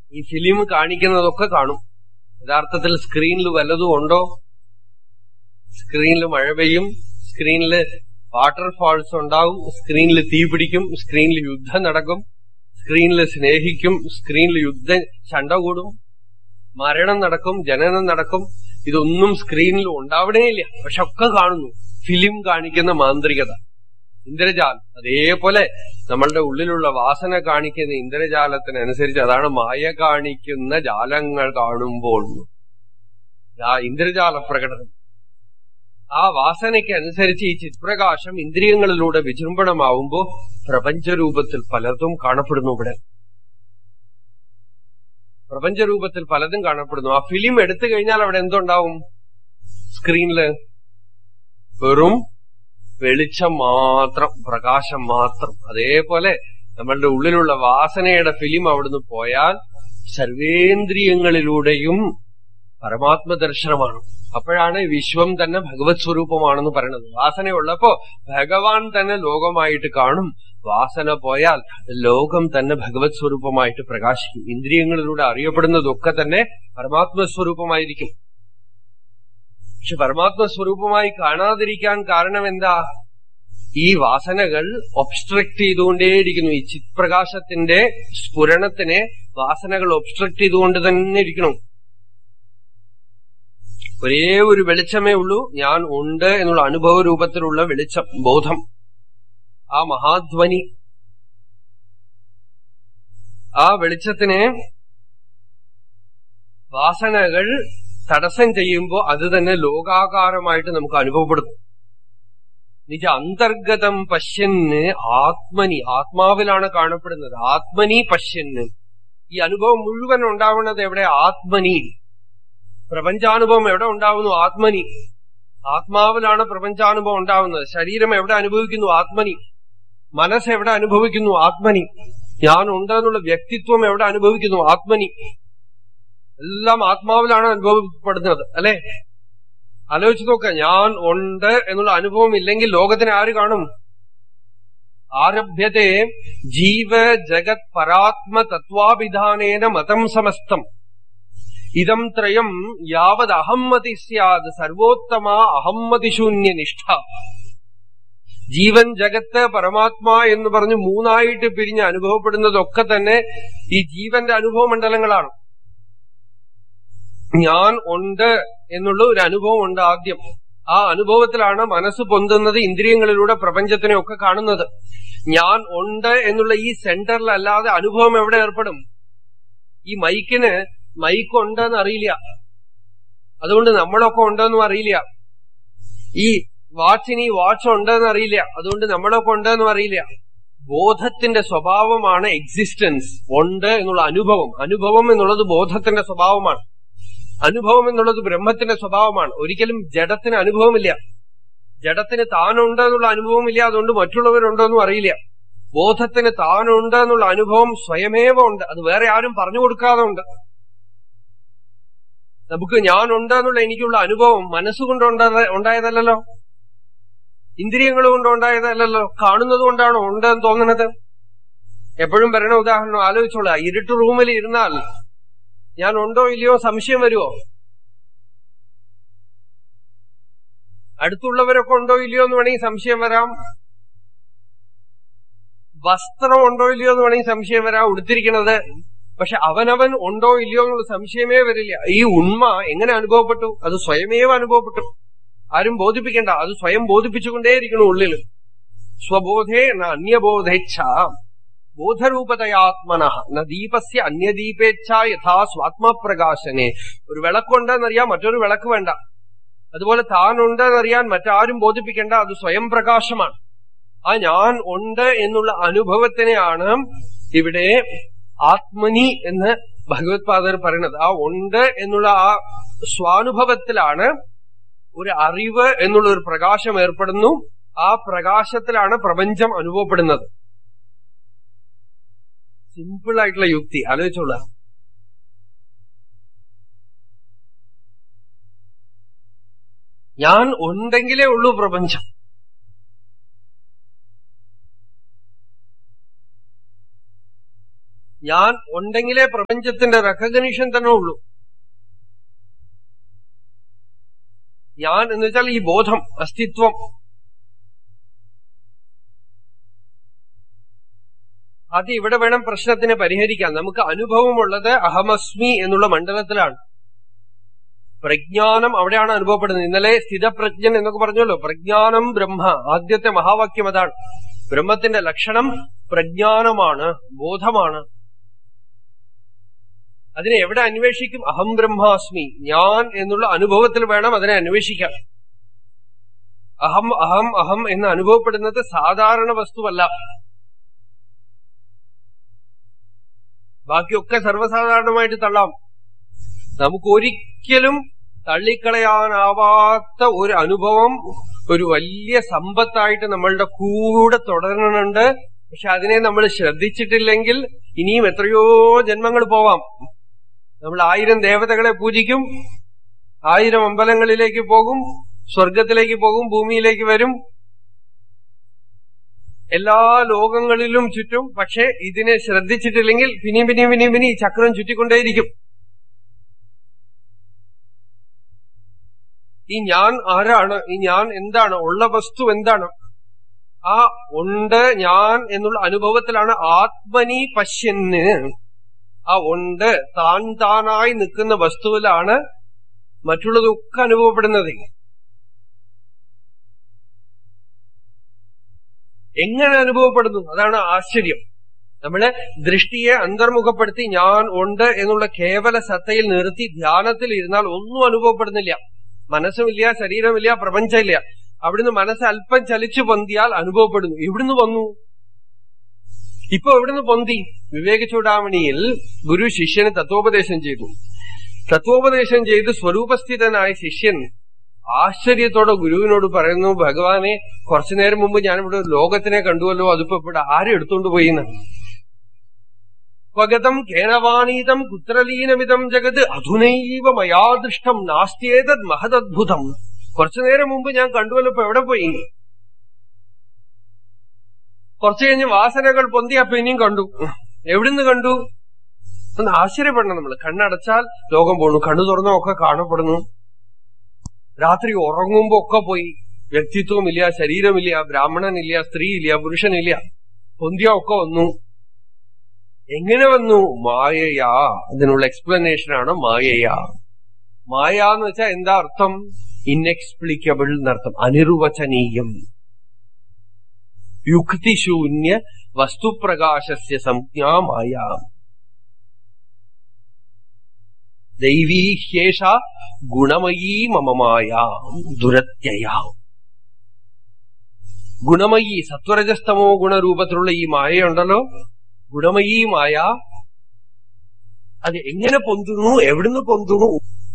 ഈ ഫിലിം കാണിക്കുന്നതൊക്കെ കാണും യഥാർത്ഥത്തിൽ സ്ക്രീനിൽ വല്ലതും ഉണ്ടോ സ്ക്രീനിൽ മഴ പെയ്യും സ്ക്രീനിൽ വാട്ടർഫാൾസ് ഉണ്ടാവും സ്ക്രീനിൽ തീ പിടിക്കും സ്ക്രീനിൽ യുദ്ധം നടക്കും സ്ക്രീനിൽ സ്നേഹിക്കും സ്ക്രീനിൽ യുദ്ധ ചണ്ട കൂടും മരണം നടക്കും ജനനം നടക്കും ഇതൊന്നും സ്ക്രീനിൽ ഉണ്ടാവണേ ഇല്ല പക്ഷെ ഒക്കെ കാണുന്നു ഫിലിം കാണിക്കുന്ന മാന്ത്രികത ഇന്ദ്രജാലം അതേപോലെ നമ്മളുടെ ഉള്ളിലുള്ള വാസന കാണിക്കുന്ന ഇന്ദ്രജാലത്തിനനുസരിച്ച് അതാണ് മായ കാണിക്കുന്ന ജാലങ്ങൾ കാണുമ്പോൾ ആ ഇന്ദ്രജാല പ്രകടനം ആ വാസനയ്ക്ക് അനുസരിച്ച് ഈ ചിത്പ്രകാശം ഇന്ദ്രിയങ്ങളിലൂടെ വിജൃംഭണമാവുമ്പോ പ്രപഞ്ചരൂപത്തിൽ പലതും കാണപ്പെടുന്നു ഇവിടെ പ്രപഞ്ചരൂപത്തിൽ പലതും കാണപ്പെടുന്നു ആ ഫിലിം എടുത്തു കഴിഞ്ഞാൽ അവിടെ എന്തുണ്ടാവും സ്ക്രീനില് വെറും വെളിച്ചം മാത്രം പ്രകാശം മാത്രം അതേപോലെ നമ്മളുടെ ഉള്ളിലുള്ള വാസനയുടെ ഫിലിം അവിടുന്ന് പോയാൽ സർവേന്ദ്രിയങ്ങളിലൂടെയും പരമാത്മ ദർശനമാണ് അപ്പോഴാണ് വിശ്വം തന്നെ ഭഗവത് സ്വരൂപമാണെന്ന് പറയുന്നത് വാസനയുള്ളപ്പോ ഭഗവാൻ തന്നെ ലോകമായിട്ട് കാണും വാസന പോയാൽ ലോകം തന്നെ ഭഗവത് സ്വരൂപമായിട്ട് പ്രകാശിക്കും ഇന്ദ്രിയങ്ങളിലൂടെ അറിയപ്പെടുന്നതൊക്കെ തന്നെ പരമാത്മ സ്വരൂപമായിരിക്കും പക്ഷെ പരമാത്മ സ്വരൂപമായി കാണാതിരിക്കാൻ കാരണം എന്താ ഈ വാസനകൾ ഒബ്സ്ട്രക്ട് ചെയ്തുകൊണ്ടേയിരിക്കുന്നു ഈ ചിത്പ്രകാശത്തിന്റെ സ്ഫുരണത്തിനെ വാസനകൾ ഒബ്സ്ട്രക്ട് ചെയ്തുകൊണ്ട് തന്നെ ഇരിക്കണം ഒരേ ഒരു വെളിച്ചമേ ഉള്ളൂ ഞാൻ ഉണ്ട് എന്നുള്ള അനുഭവ രൂപത്തിലുള്ള വെളിച്ചം ബോധം ആ മഹാധ്വനി ആ വെളിച്ചത്തിനെ വാസനകൾ തടസ്സം ചെയ്യുമ്പോൾ അത് തന്നെ ലോകാകാരമായിട്ട് നമുക്ക് അനുഭവപ്പെടുന്നു നിജ അന്തർഗതം പശ്യന് ആത്മനി ആത്മാവിലാണ് കാണപ്പെടുന്നത് ആത്മനി പശ്യന് ഈ അനുഭവം മുഴുവൻ ഉണ്ടാവുന്നത് എവിടെ ആത്മനി പ്രപഞ്ചാനുഭവം എവിടെ ഉണ്ടാവുന്നു ആത്മനി ആത്മാവിലാണ് പ്രപഞ്ചാനുഭവം ഉണ്ടാവുന്നത് ശരീരം എവിടെ അനുഭവിക്കുന്നു ആത്മനി മനസ്സ് എവിടെ അനുഭവിക്കുന്നു ആത്മനി ഞാൻ ഉണ്ടെന്നുള്ള വ്യക്തിത്വം എവിടെ അനുഭവിക്കുന്നു ആത്മനി എല്ലാം ആത്മാവിലാണ് അനുഭവപ്പെടുന്നത് അല്ലെ ആലോചിച്ച് നോക്ക ഞാൻ ഉണ്ട് എന്നുള്ള അനുഭവം ഇല്ലെങ്കിൽ ലോകത്തിന് ആര് കാണും ആരഭ്യത്തെ ജീവ ജഗത് പരാത്മ തത്വാഭിധാനേന മതം സമസ്തം ഇതം ത്രയം യാവത് അഹമ്മതി സ്യാത് സർവോത്തമ അഹമ്മതിശൂന്യ നിഷ്ഠ ജീവൻ ജഗത്ത് പരമാത്മാ എന്ന് പറഞ്ഞ് മൂന്നായിട്ട് പിരിഞ്ഞ് അനുഭവപ്പെടുന്നതൊക്കെ തന്നെ ഈ ജീവന്റെ അനുഭവ മണ്ഡലങ്ങളാണ് ഞാൻ ഉണ്ട് എന്നുള്ള ഒരു അനുഭവം ഉണ്ട് ആദ്യം ആ അനുഭവത്തിലാണ് മനസ്സ് പൊന്തുന്നത് ഇന്ദ്രിയങ്ങളിലൂടെ പ്രപഞ്ചത്തിനെ ഒക്കെ കാണുന്നത് ഞാൻ ഉണ്ട് എന്നുള്ള ഈ സെന്ററിലല്ലാതെ അനുഭവം എവിടെ ഏർപ്പെടും ഈ മൈക്കിന് മൈക്ക് ഉണ്ടെന്ന് അറിയില്ല അതുകൊണ്ട് നമ്മളൊക്കെ ഉണ്ടെന്നും അറിയില്ല ഈ വാച്ചിന് ഈ വാച്ച് ഉണ്ടെന്ന് അറിയില്ല അതുകൊണ്ട് നമ്മളൊക്കെ ഉണ്ടെന്നും അറിയില്ല ബോധത്തിന്റെ സ്വഭാവമാണ് എക്സിസ്റ്റൻസ് ഉണ്ട് എന്നുള്ള അനുഭവം അനുഭവം എന്നുള്ളത് ബോധത്തിന്റെ സ്വഭാവമാണ് അനുഭവം എന്നുള്ളത് ബ്രഹ്മത്തിന്റെ സ്വഭാവമാണ് ഒരിക്കലും ജഡത്തിന് അനുഭവമില്ല ജഡത്തിന് താനുണ്ട് എന്നുള്ള അനുഭവമില്ല അതുകൊണ്ട് മറ്റുള്ളവരുണ്ടോ എന്നും അറിയില്ല ബോധത്തിന് താനുണ്ട് എന്നുള്ള അനുഭവം സ്വയമേവ ഉണ്ട് അത് വേറെ ആരും പറഞ്ഞു കൊടുക്കാതെ ഉണ്ട് നമുക്ക് ഞാനുണ്ട് എന്നുള്ള എനിക്കുള്ള അനുഭവം മനസ്സുകൊണ്ട് ഉണ്ടായതല്ലല്ലോ ഇന്ദ്രിയങ്ങൾ കൊണ്ട് ഉണ്ടായതല്ലല്ലോ കാണുന്നത് കൊണ്ടാണോ ഉണ്ടെന്ന് തോന്നുന്നത് എപ്പോഴും പറയണ ഉദാഹരണം ആലോചിച്ചോളാ ഇരുട്ട് റൂമിൽ ഇരുന്നാൽ ഞാൻ ഉണ്ടോ ഇല്ലയോ സംശയം വരുമോ അടുത്തുള്ളവരൊക്കെ ഉണ്ടോ ഇല്ലയോ എന്ന് വേണമെങ്കിൽ സംശയം വരാം വസ്ത്രം ഉണ്ടോ ഇല്ലയോ എന്ന് വേണമെങ്കിൽ സംശയം വരാം ഉടുത്തിരിക്കണത് പക്ഷെ അവനവൻ ഉണ്ടോ ഇല്ലയോ എന്നുള്ള സംശയമേ വരില്ല ഈ ഉണ്മ എങ്ങനെ അനുഭവപ്പെട്ടു അത് സ്വയമേവ അനുഭവപ്പെട്ടു ആരും ബോധിപ്പിക്കണ്ട അത് സ്വയം ബോധിപ്പിച്ചുകൊണ്ടേയിരിക്കണം ഉള്ളിൽ സ്വബോധേ ന അന്യബോധേച്ഛ ബോധരൂപതയാത്മന ന ദീപസ്യ അന്യദീപേച്ഛ യഥാ സ്വാത്മപ്രകാശനെ ഒരു വിളക്കുണ്ടെന്നറിയാൻ മറ്റൊരു വിളക്ക് വേണ്ട അതുപോലെ താൻ ഉണ്ടെന്നറിയാൻ മറ്റാരും ബോധിപ്പിക്കേണ്ട അത് സ്വയം പ്രകാശമാണ് ആ ഞാൻ ഉണ്ട് എന്നുള്ള അനുഭവത്തിനെയാണ് ഇവിടെ ആത്മനി എന്ന് ഭഗവത് പാദർ പറയുന്നത് ആ ഉണ്ട് എന്നുള്ള ആ സ്വാനുഭവത്തിലാണ് ഒരു അറിവ് എന്നുള്ള ഒരു പ്രകാശം ഏർപ്പെടുന്നു ആ പ്രകാശത്തിലാണ് പ്രപഞ്ചം അനുഭവപ്പെടുന്നത് സിമ്പിൾ ആയിട്ടുള്ള യുക്തി ആലോചിച്ചോള ഞാൻ ഉണ്ടെങ്കിലേ ഉള്ളൂ പ്രപഞ്ചം ഞാൻ ഉണ്ടെങ്കിലേ പ്രപഞ്ചത്തിന്റെ റെക്കഗ്നിഷൻ തന്നെ ഉള്ളൂ ഞാൻ എന്ന് വെച്ചാൽ ഈ ബോധം അസ്തിത്വം അത് ഇവിടെ വേണം പ്രശ്നത്തിനെ പരിഹരിക്കാൻ നമുക്ക് അനുഭവമുള്ളത് അഹമസ്മി എന്നുള്ള മണ്ഡലത്തിലാണ് പ്രജ്ഞാനം അവിടെയാണ് അനുഭവപ്പെടുന്നത് ഇന്നലെ സ്ഥിതപ്രജ്ഞൻ എന്നൊക്കെ പറഞ്ഞല്ലോ പ്രജ്ഞാനം ബ്രഹ്മ ആദ്യത്തെ മഹാവാക്യം അതാണ് ബ്രഹ്മത്തിന്റെ ലക്ഷണം പ്രജ്ഞാനമാണ് ബോധമാണ് അതിനെ എവിടെ അന്വേഷിക്കും അഹം ബ്രഹ്മാസ്മി ഞാൻ എന്നുള്ള അനുഭവത്തിൽ വേണം അതിനെ അന്വേഷിക്കാൻ അഹം അഹം അഹം എന്ന് അനുഭവപ്പെടുന്നത് സാധാരണ വസ്തുവല്ല ബാക്കിയൊക്കെ സർവ്വസാധാരണമായിട്ട് തള്ളാം നമുക്ക് ഒരിക്കലും തള്ളിക്കളയാനാവാത്ത ഒരു അനുഭവം ഒരു വലിയ സമ്പത്തായിട്ട് നമ്മളുടെ കൂടെ തുടരണുണ്ട് പക്ഷെ അതിനെ നമ്മൾ ശ്രദ്ധിച്ചിട്ടില്ലെങ്കിൽ ഇനിയും എത്രയോ ജന്മങ്ങൾ പോവാം നമ്മൾ ആയിരം ദേവതകളെ പൂജിക്കും ആയിരം അമ്പലങ്ങളിലേക്ക് പോകും സ്വർഗത്തിലേക്ക് പോകും ഭൂമിയിലേക്ക് വരും എല്ലാ ലോകങ്ങളിലും ചുറ്റും പക്ഷെ ഇതിനെ ശ്രദ്ധിച്ചിട്ടില്ലെങ്കിൽ പിന്നെയും പിന്നെയും പിന്നെയും പിന്നെയും ഈ ചക്രം ചുറ്റിക്കൊണ്ടേയിരിക്കും ഈ ഞാൻ ആരാണ് ഈ ഞാൻ എന്താണ് ഉള്ള വസ്തു എന്താണ് ആ ഉണ്ട് ഞാൻ എന്നുള്ള അനുഭവത്തിലാണ് ആത്മനി പശ്യന് ആ ഉണ്ട് താൻ താനായി നിൽക്കുന്ന വസ്തുവിലാണ് മറ്റുള്ളതൊക്കെ അനുഭവപ്പെടുന്നത് എങ്ങനെ അനുഭവപ്പെടുന്നു അതാണ് ആശ്ചര്യം നമ്മള് ദൃഷ്ടിയെ അന്തർമുഖപ്പെടുത്തി ഞാൻ ഉണ്ട് എന്നുള്ള കേവല സത്തയിൽ നിർത്തി ധ്യാനത്തിൽ ഇരുന്നാൽ ഒന്നും അനുഭവപ്പെടുന്നില്ല മനസ്സുമില്ല ശരീരമില്ല പ്രപഞ്ചമില്ല അവിടുന്ന് മനസ്സ് അല്പം ചലിച്ചു പൊന്തിയാൽ അനുഭവപ്പെടുന്നു എവിടുന്ന് വന്നു ഇപ്പൊ എവിടുന്ന് പൊന്തി വിവേക ചൂടാമണിയിൽ ഗുരു ശിഷ്യന് തത്വോപദേശം ചെയ്തു തത്വോപദേശം ചെയ്ത് സ്വരൂപസ്ഥിതനായ ശിഷ്യൻ ആശ്ചര്യത്തോടെ ഗുരുവിനോട് പറയുന്നു ഭഗവാനെ കുറച്ചു നേരം മുമ്പ് ഞാനിവിടെ ഒരു ലോകത്തിനെ കണ്ടുവല്ലോ അതിപ്പോ ഇവിടെ ആരും എടുത്തോണ്ട് പോയിന്ന് സ്വഗതം കേനവാനീതം കുത്രലീനമിതം ജഗത് അധുനൈവ മയാദൃഷ്ടം നാസ്തിയേതത് മഹദദ്ഭുതം കുറച്ചു നേരം മുമ്പ് ഞാൻ കണ്ടുവല്ലോ ഇപ്പൊ എവിടെ പോയി കുറച്ചു കഴിഞ്ഞ് വാസനകൾ പൊന്തിയപ്പോ ഇനിയും കണ്ടു എവിടുന്ന് കണ്ടു ഒന്ന് ആശ്ചര്യപ്പെടണം നമ്മൾ കണ്ണടച്ചാൽ ലോകം പോണു കണ്ണു തുറന്നോ ഒക്കെ കാണപ്പെടുന്നു രാത്രി ഉറങ്ങുമ്പോ ഒക്കെ പോയി വ്യക്തിത്വമില്ല ശരീരമില്ല ബ്രാഹ്മണനില്ല സ്ത്രീയില്ല പുരുഷനില്ല പൊന്തിയ ഒക്കെ വന്നു എങ്ങനെ വന്നു മായയാ അതിനുള്ള എക്സ്പ്ലനേഷൻ ആണ് മായയാ മായ എന്ന് വെച്ചാൽ എന്താ അർത്ഥം ഇൻഎക്സ്പ്ലിക്കബിൾ എന്നർത്ഥം അനിർവചനീയം യുക്തിശൂന്യ വസ്തുപ്രകാശസ്യ സംജ്ഞാ മായ ദൈവീ ഹ്യേഷ ഗുണമയീ മമ മായ ദുരത്യയ ഗുണമയി സത്വരജസ്തമോ ഗുണരൂപത്തിലുള്ള ഈ മായയുണ്ടല്ലോ ഗുണമയീ മായ അത് എങ്ങനെ പൊന്തുന്നു എവിടുന്ന് പൊന്തുന്നു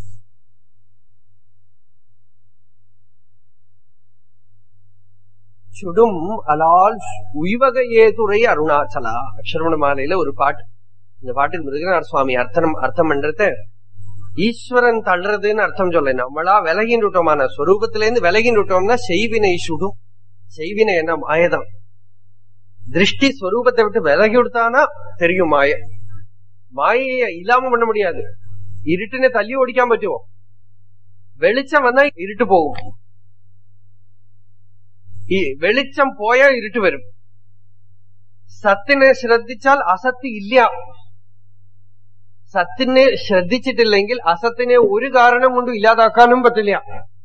ചുടും അലാൽ ഉയ്വകയേതുറൈ அருணாச்சல அக்ஷரமணமாலையில ஒரு பாட்டு இந்த பாட்டுக்கு மிருகநாத சுவாமி அர்த்தம் அர்த்தம் பண்றது ஈஸ்வரன் தள்ளுறதுன்னு அர்த்தம் சொல்ல நம்மளா விலகின்றுட்டோமான ஸ்வரூபத்தில இருந்து விலகின்றுட்டோம்னா செய்வினை சுடும் செய்வினை என்ன மாயதான் திருஷ்டி ஸ்வரூபத்தை விட்டு விலகி விடுத்தானா தெரியும் மாய மாயைய இல்லாம பண்ண முடியாது ഇരുട്ടിനെ തല്ലി ഓടിക്കാൻ പറ്റുമോ വെളിച്ചം വന്നാൽ ഇരുട്ട് പോകും ഈ വെളിച്ചം പോയാൽ ഇരുട്ട് വരും സത്തിനെ ശ്രദ്ധിച്ചാൽ അസത്ത് ഇല്ല സത്തിനെ ശ്രദ്ധിച്ചിട്ടില്ലെങ്കിൽ അസത്തിനെ ഒരു കാരണം കൊണ്ടും ഇല്ലാതാക്കാനും പറ്റില്ല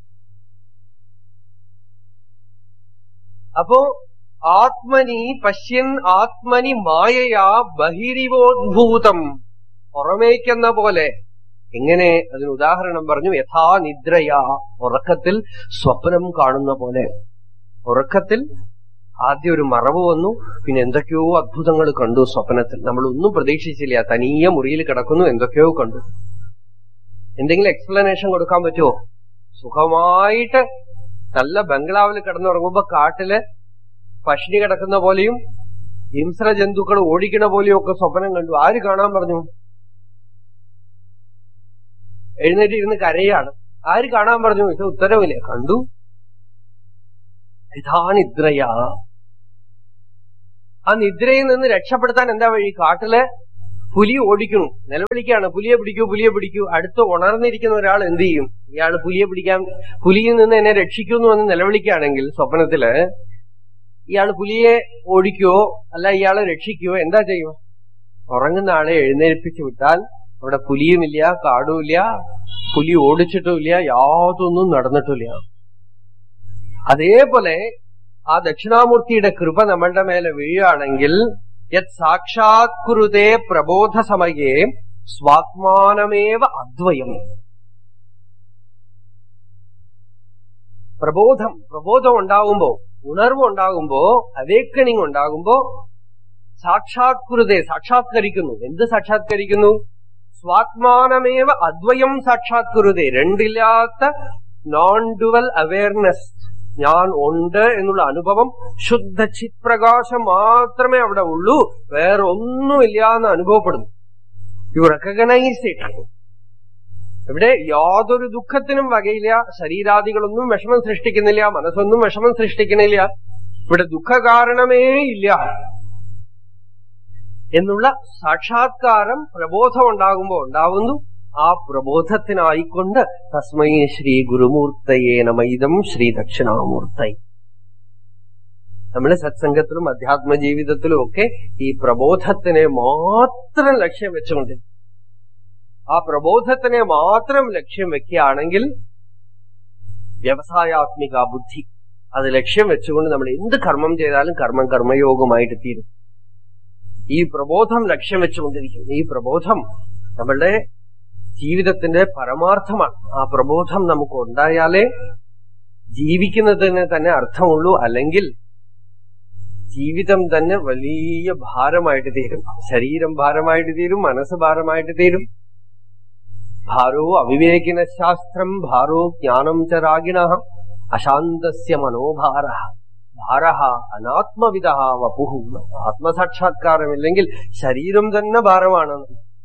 അപ്പോ ആത്മനി പശ്യൻ ആത്മനി മായയാ ബഹിരിവോദ്ഭൂതം പുറമേക്കെന്ന പോലെ എങ്ങനെ അതിന് ഉദാഹരണം പറഞ്ഞു യഥാ നിദ്രയാ ഉറക്കത്തിൽ സ്വപ്നം കാണുന്ന പോലെ ഉറക്കത്തിൽ ആദ്യം ഒരു മറവ് വന്നു പിന്നെ എന്തൊക്കെയോ അത്ഭുതങ്ങൾ കണ്ടു സ്വപ്നത്തിൽ നമ്മൾ ഒന്നും പ്രതീക്ഷിച്ചില്ല തനിയ മുറിയിൽ കിടക്കുന്നു എന്തൊക്കെയോ കണ്ടു എന്തെങ്കിലും എക്സ്പ്ലനേഷൻ കൊടുക്കാൻ പറ്റുമോ സുഖമായിട്ട് നല്ല ബംഗ്ലാവിൽ കിടന്നുറങ്ങുമ്പോ കാട്ടില് പശിനി കിടക്കുന്ന പോലെയും ഹിംസ്ര ജന്തുക്കൾ ഓടിക്കണ പോലെയും ഒക്കെ സ്വപ്നം കണ്ടു ആര് കാണാൻ പറഞ്ഞു എഴുന്നേറ്റ് ഇരുന്ന് കരയാണ് ആര് കാണാൻ പറഞ്ഞു ഇത് ഉത്തരവില്ല കണ്ടു ഇതാ നിദ്രയാ ആ നിദ്രയിൽ നിന്ന് രക്ഷപ്പെടുത്താൻ എന്താ വഴി കാട്ടില് പുലി ഓടിക്കണു നിലവിളിക്കാണ് പുലിയെ പിടിക്കൂ പുലിയെ പിടിക്കൂ അടുത്ത് ഉണർന്നിരിക്കുന്ന ഒരാൾ എന്ത് ചെയ്യും ഇയാൾ പുലിയെ പിടിക്കാൻ പുലിയിൽ നിന്ന് എന്നെ രക്ഷിക്കുന്നു എന്ന് നിലവിളിക്കുകയാണെങ്കിൽ സ്വപ്നത്തില് ഇയാൾ പുലിയെ ഓടിക്കുകയോ അല്ല ഇയാളെ രക്ഷിക്കുകയോ എന്താ ചെയ്യുക ഉറങ്ങുന്ന ആളെ എഴുന്നേൽപ്പിച്ചു വിട്ടാൽ അവിടെ പുലിയുമില്ല കാടുമില്ല പുലി ഓടിച്ചിട്ടുമില്ല യാതൊന്നും നടന്നിട്ടില്ല അതേപോലെ ആ ദക്ഷിണാമൂർത്തിയുടെ കൃപ നമ്മളുടെ മേലെ വീഴുകയാണെങ്കിൽ യത് സാക്ഷാത് കുരുതേ പ്രബോധ സമയേ സ്വാത്മാനമേവ അദ്വയം പ്രബോധം പ്രബോധം ഉണ്ടാകുമ്പോ ഉണർവ് ഉണ്ടാകുമ്പോ അവേക്കണിങ് ഉണ്ടാകുമ്പോ സാക്ഷാത്കൃതേ സാക്ഷാത്കരിക്കുന്നു എന്ത് സാക്ഷാത്കരിക്കുന്നു സ്വാത്മാനമേവ അദ്വയം സാക്ഷാത്കൃതേ രണ്ടില്ലാത്ത നോൺ ഡുവൽ അവയർനെസ് ഞാൻ ഉണ്ട് എന്നുള്ള അനുഭവം ശുദ്ധ ചിത്പ്രകാശം മാത്രമേ അവിടെ ഉള്ളൂ വേറെ ഒന്നുമില്ല എന്ന് അനുഭവപ്പെടുന്നു യു റെക്കഗ്നൈസ് ഇട്ട് ഇവിടെ യാതൊരു ദുഃഖത്തിനും വകയില്ല ശരീരാദികളൊന്നും വിഷമം സൃഷ്ടിക്കുന്നില്ല മനസ്സൊന്നും വിഷമം സൃഷ്ടിക്കുന്നില്ല ഇവിടെ ദുഃഖകാരണമേ ഇല്ല എന്നുള്ള സാക്ഷാത്കാരം പ്രബോധം ഉണ്ടാകുമ്പോൾ ഉണ്ടാവുന്നു ആ പ്രബോധത്തിനായിക്കൊണ്ട് തസ്മൈ ശ്രീ ഗുരുമൂർത്തയേ നമൈതം ശ്രീ ദക്ഷിണാമൂർത്തൈ നമ്മുടെ സത്സംഗത്തിലും അധ്യാത്മ ജീവിതത്തിലും ഒക്കെ ഈ പ്രബോധത്തിനെ മാത്രം ലക്ഷ്യം വെച്ചുകൊണ്ടിരിക്കും ആ പ്രബോധത്തിനെ മാത്രം ലക്ഷ്യം വെക്കുകയാണെങ്കിൽ വ്യവസായാത്മിക ബുദ്ധി അത് ലക്ഷ്യം വെച്ചുകൊണ്ട് നമ്മൾ എന്ത് കർമ്മം ചെയ്താലും കർമ്മം കർമ്മയോഗമായിട്ട് തീരും ഈ പ്രബോധം ലക്ഷ്യം വെച്ചുകൊണ്ടിരിക്കും ഈ പ്രബോധം നമ്മളുടെ ജീവിതത്തിന്റെ പരമാർത്ഥമാണ് ആ പ്രബോധം നമുക്ക് ഉണ്ടായാലേ ജീവിക്കുന്നതിന് തന്നെ അർത്ഥമുള്ളൂ അല്ലെങ്കിൽ ജീവിതം തന്നെ വലിയ ഭാരമായിട്ട് തീരും ശരീരം ഭാരമായിട്ട് തീരും മനസ്സ് ഭാരമായിട്ട് തീരും ഭാരോ അവിവേകിന ശാസ്ത്രം ഭാരോ ജ്ഞാനം ച രാഗിണ അശാന്തസ്യ മനോഭാര ഭാര അനാത്മവിധ വപുഹു ആത്മസാക്ഷാത്കാരമില്ലെങ്കിൽ ശരീരം തന്നെ ഭാരമാണ്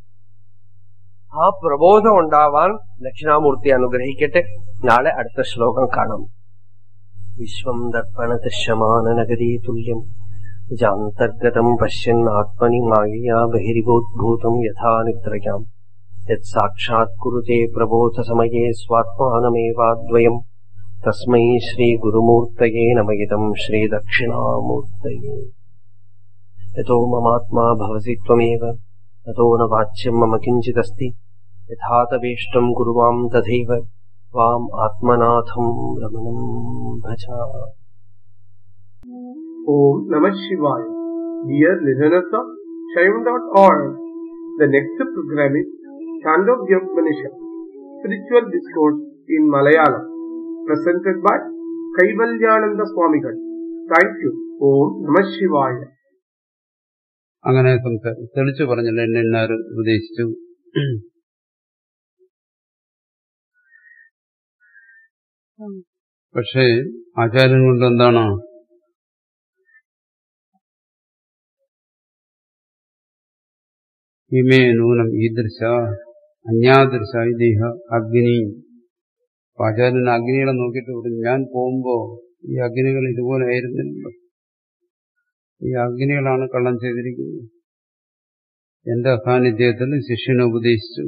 ആ പ്രബോധം ഉണ്ടാവാൻ ദക്ഷിണാമൂർത്തി അനുഗ്രഹിക്കട്ടെ നാളെ അടുത്ത ശ്ലോകം കാണാം വിശ്വം ദർപ്പണ ദൃശ്യമാന നഗരീ തുല്യം ജാന്തർഗതം പശ്യൻ ആത്മനി മായയാ ബഹിരിവോദ്ഭൂതം യഥാ നിദ്രയാം യത് സാക്ഷാത് കുരുതേ പ്രബോധ സമയേ സ്വാത്മാനമേവാദ്വയം തസ്മൈ ശ്രീ ഗുരുമൂർത്തയേ നമയിതം ശ്രീ ദക്ഷിണാമൂർത്തയേ യഥോ മമാത്മാ ഭവസി ത്വമേവ തതോ ന വാച്യം മമ കിഞ്ചിദസ്തി യഥാ തവേഷ്ടം കുരു മാം തഥൈവ വാം ആത്മനാഥം രമണം ഭജ Om Namah Shivaya. Dear listeners of Shaivan.org, the next program is Chandogya Upanishad, Spiritual Discourse in Malayalam, presented by Kaivalyananda Swamigal. Thank you. Om Namah Shivaya. അങ്ങനെ സംസാരം തെളിച്ചു പറഞ്ഞല്ലോ എന്നെ എന്നാര് ഉപദേശിച്ചു പക്ഷേ ആചാര്യൻ കൊണ്ട് എന്താണ് ഇമേ നൂനം ഈദൃശ അന്യാദൃശ ഇദ്ദേഹ അഗ്നി അപ്പൊ ആചാര്യൻ അഗ്നികളെ നോക്കിയിട്ട് പറഞ്ഞു ഞാൻ പോകുമ്പോ ഈ അഗ്നികൾ ഇതുപോലെ ആയിരുന്നില്ലല്ലോ ഈ അഗ്നികളാണ് കള്ളം ചെയ്തിരിക്കുന്നത് എന്റെ അസാന്നിധ്യത്തിൽ ശിഷ്യനെ ഉപദേശിച്ചു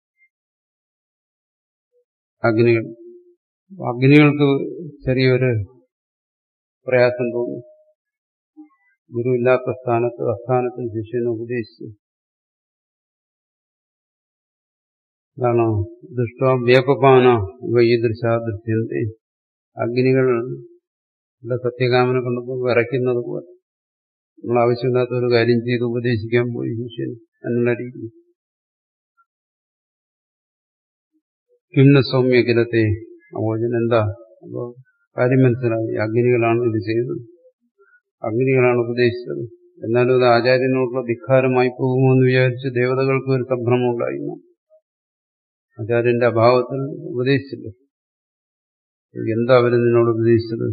അഗ്നികൾ അഗ്നികൾക്ക് ചെറിയൊരു പ്രയാസം തോന്നി ഗുരു ഇല്ലാത്ത സ്ഥാനത്ത് അസ്ഥാനത്തിൽ ശിഷ്യനെ ഉപദേശിച്ചു എന്താണ് ദുഷ്ട വ്യാപപാന ഇവ ഈ ദൃശാദൃശ്യന്തെ അഗ്നികൾ സത്യകാമനെ കണ്ടപ്പോൾ വിറയ്ക്കുന്നത് പോലെ നമ്മൾ ആവശ്യമില്ലാത്ത ഒരു കാര്യം ചെയ്ത് ഉപദേശിക്കാൻ പോയി ശിഷ്യൻ എന്നുള്ള രീതി കിണ്ണ സൗമ്യകിലത്തെ അവോചന എന്താ അപ്പോ കാര്യം മനസ്സിലായി അഗ്നികളാണ് ഇത് ചെയ്തത് അഗ്നികളാണ് ഉപദേശിച്ചത് എന്നാലും അത് ആചാര്യനോടുള്ള ധിക്കാരമായി പോകുമോ എന്ന് വിചാരിച്ച് ദേവതകൾക്ക് ഒരു സംഭ്രമം ഉണ്ടായിരുന്നു ആചാര്യന്റെ അഭാവത്തിൽ ഉപദേശിച്ചില്ല എന്താ അവര് നിന്നോട് ഉപദേശിച്ചത്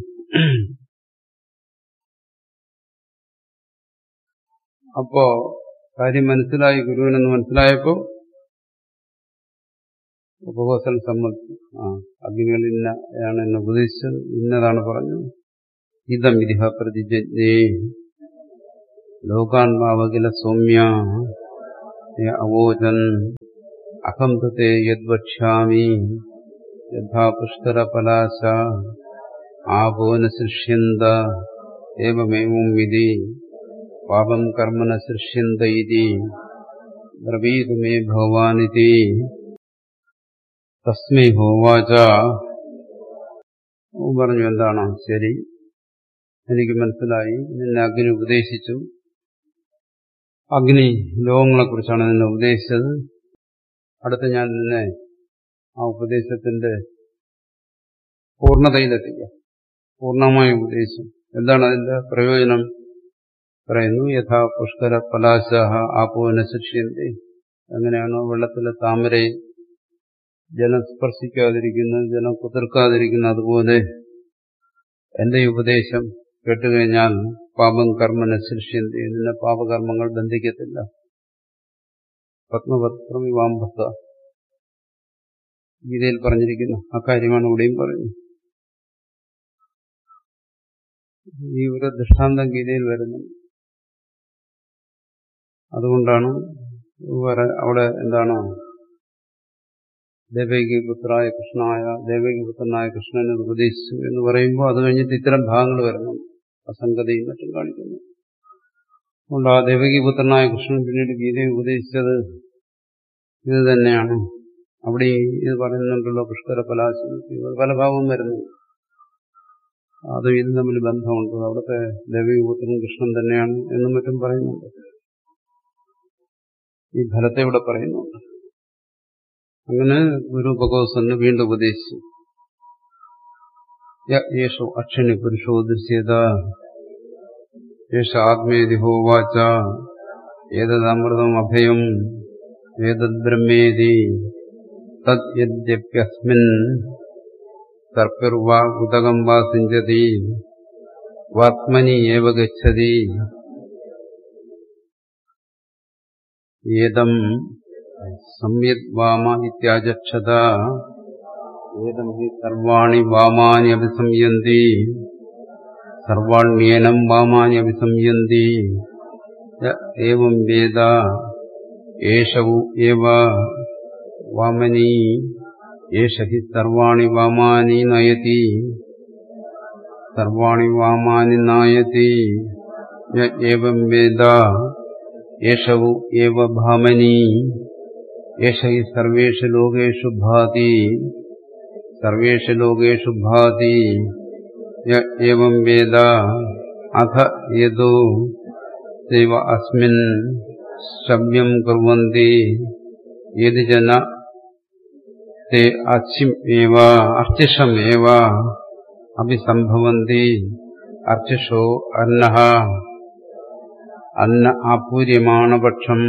അപ്പോ കാര്യം മനസ്സിലായി ഗുരുവിനെന്ന് മനസ്സിലായപ്പോ ഉപവാസൽ സമ്മതിച്ചു ആ അഗ്നികൾ ഇന്നയാണ് എന്നെ ഉപദേശിച്ചത് ഇന്നതാണ് പറഞ്ഞത് ഇതം ഇതിഹ പ്രതിജ്ഞേ ലോകാത്മാവകില സൗമ്യ അവോചൻ അഹം തേ യദ്വക്ഷ്യാമി യഥാ പുഷ്കരപലാശ ആപോ ന സൃഷ്യന്ത ഏവമേവം വിധി പാപം കർമ്മ ന സൃഷ്യന്ത ഇതി ബ്രവീതു മേ ഭഗവാനിതി തസ്മൈ ഹോവാച പറഞ്ഞു എന്താണ് ശരി എനിക്ക് മനസ്സിലായി നിന്നെ അഗ്നി ഉപദേശിച്ചു അഗ്നി ലോകങ്ങളെക്കുറിച്ചാണ് നിന്നെ ഉപദേശിച്ചത് അടുത്ത് ഞാൻ നിന്നെ ആ ഉപദേശത്തിന്റെ പൂർണ്ണതയിലെത്തിക്കാം പൂർണ്ണമായ ഉപദേശം എന്താണ് അതിന്റെ പ്രയോജനം പറയുന്നു യഥാ പുഷ്കര പലാശാഹ ആപോന ശിക്ഷ്യന്തി എങ്ങനെയാണോ വെള്ളത്തിലെ താമരയിൽ ജലം സ്പർശിക്കാതിരിക്കുന്നത് ജലം കുതിർക്കാതിരിക്കുന്നത് അതുപോലെ എന്റെ ഈ ഉപദേശം കേട്ടുകഴിഞ്ഞാൽ പാപം കർമ്മന സൃഷ്യന്തി ഇതിന്റെ പാപകർമ്മങ്ങൾ ബന്ധിക്കത്തില്ല പത്മപത്രം ഇവാംബത്ത ഗീതയിൽ പറഞ്ഞിരിക്കുന്നു അക്കാര്യമാണ് ഇവിടെയും പറയുന്നത് ഈ ഒരു ദൃഷ്ടാന്തം ഗീതയിൽ വരുന്നു അതുകൊണ്ടാണ് അവിടെ എന്താണ് ദേവകി പുത്രായ കൃഷ്ണായ ദേവകി പുത്രനായ കൃഷ്ണനെ ഉപദേശിച്ചു എന്ന് പറയുമ്പോൾ അത് കഴിഞ്ഞിട്ട് ഇത്തരം ഭാഗങ്ങൾ വരുന്നു അസംഗതയും മറ്റും കാണിക്കുന്നു അതുകൊണ്ട് ആ ദേവകി പുത്രനായ കൃഷ്ണൻ പിന്നീട് ഗീതയെ ഉപദേശിച്ചത് ഇത് തന്നെയാണ് അവിടെ ഇത് പറയുന്നുണ്ടല്ലോ പുഷ്കര പലാശം പല ഭാഗവും വരുന്നു അതും ഇതും തമ്മിൽ ബന്ധമുണ്ട് അവിടുത്തെ ദേവകി പുത്രൻ കൃഷ്ണൻ തന്നെയാണ് എന്നും മറ്റും പറയുന്നുണ്ട് ഈ ഫലത്തെ ഇവിടെ പറയുന്നുണ്ട് അങ്ങനെ ഗുരു ഭഗവത്സന് വീണ്ടും ഉപദേശിച്ചു യേശോ അക്ഷണി പുരുഷോ ദൃശ്യത യേശ ആത്മേതി ഹോവാച ഏതമൃതം അഭയം ഏതദ് ബ്രഹ്മേതി തദ് യദ്യപ്യസ്മിൻ തർപ്പിർവാ ഉദകം വാ സിഞ്ചതി വാത്മനി ഏവ ഗച്ഛതി ഏതം സംയത് വാമ ഇത്യാചക്ഷത ഏതം ഹി സർവാണി വാമാനി അഭിസംയന്തി സർവാണ്യേനം വാമാനി അഭിസംയന്തി ഏവം വേദ ഏഷവു ഏവ വാമനി ഏഷ ഹി സർവാണി വാമാനി നയതി സർവാണി വാമാനി നായതി ഏവം വേദ ഏഷവു ഏവ ഭാമനി ഏഷ ഹി സർവേഷു ലോകേഷു ഭാതി സർവേഷു ലോകേഷു ഭാതി ഏവം വേദ അഥ യദോ ദൈവ അസ്മിൻ ശവ്യം കുർവന്തി യതി ജന ते अर्चिमेव अर्चिषमेव अभिसम्भवन्ति अर्चिषो अन्नः अन्न आपूर्यमाणपक्षम्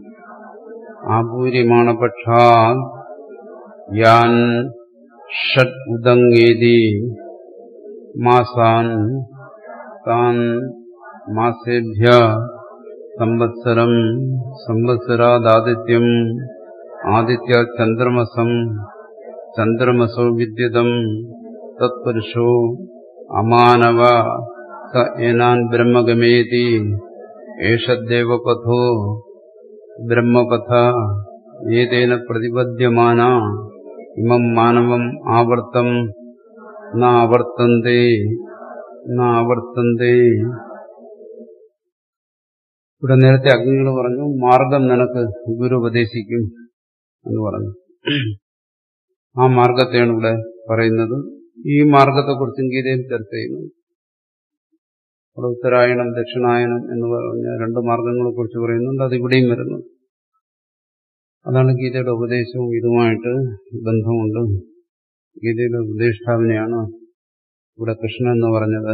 आपूर्यमाणपक्षात् यान् षट् उदङ्गेति मासान् तान् मासेभ्य संवत्सरम् संवत्सरादादित्यम् ആദിത്യ ചന്ദ്രമസം ചന്ദ്രമസോ വിദ്യുതം തത്പുരുഷോ അമാനവ സ ഏനാൻ ബ്രഹ്മഗമേതി ഏഷദ്ദേവപഥോ ബ്രഹ്മപഥ ഏതേന പ്രതിപദ്യമാന ഇമം മാനവം ആവർത്തം നാവർത്തന്തേ നാവർത്തന്തേ ഇവിടെ നേരത്തെ അഗ്നികൾ പറഞ്ഞു മാർഗം നിനക്ക് ഗുരു ഉപദേശിക്കും എന്ന് പറഞ്ഞു ആ മാർഗത്തെയാണ് ഇവിടെ പറയുന്നത് ഈ മാർഗത്തെക്കുറിച്ചും ഗീതയിൽ ചർച്ച ചെയ്യുന്നു ഇവിടെ ഉത്തരായണം ദക്ഷിണായനം എന്ന് പറഞ്ഞ രണ്ട് മാർഗങ്ങളെ കുറിച്ച് പറയുന്നുണ്ട് അത് ഇവിടെയും വരുന്നു അതാണ് ഗീതയുടെ ഉപദേശവും ഇതുമായിട്ട് ബന്ധമുണ്ട് ഗീതയുടെ ഉപദേഷ്ടാവിനെയാണ് ഇവിടെ കൃഷ്ണൻ എന്ന് പറഞ്ഞത്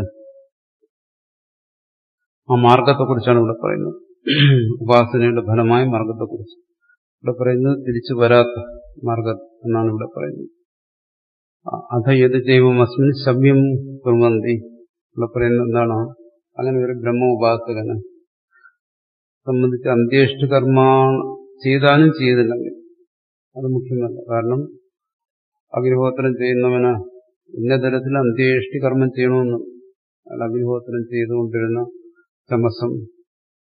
ആ മാർഗത്തെക്കുറിച്ചാണ് ഇവിടെ പറയുന്നത് ഉപാസനയുടെ ഫലമായ മാർഗത്തെക്കുറിച്ച് ഇവിടെ പറയുന്നത് തിരിച്ചു വരാത്ത മാർഗം എന്നാണ് ഇവിടെ പറയുന്നത് അധ ഏത് ജൈവം അസ്മിൻ ശവ്യം കുർവന്തി ഇവിടെ പറയുന്നത് എന്താണ് അങ്ങനെ ഒരു ബ്രഹ്മ ഉപാസകന് സംബന്ധിച്ച് അന്ത്യേഷ്ട കർമ്മ ചെയ്താലും ചെയ്തില്ലെങ്കിൽ അത് മുഖ്യമല്ല കാരണം അഗ്നിഹോത്രം ചെയ്യുന്നവന് ഇന്ന തരത്തിൽ അന്ത്യേഷ്ടി കർമ്മം ചെയ്യണമെന്ന് അയാൾ അഗ്നിഹോത്രം ചെയ്തുകൊണ്ടിരുന്ന തമസം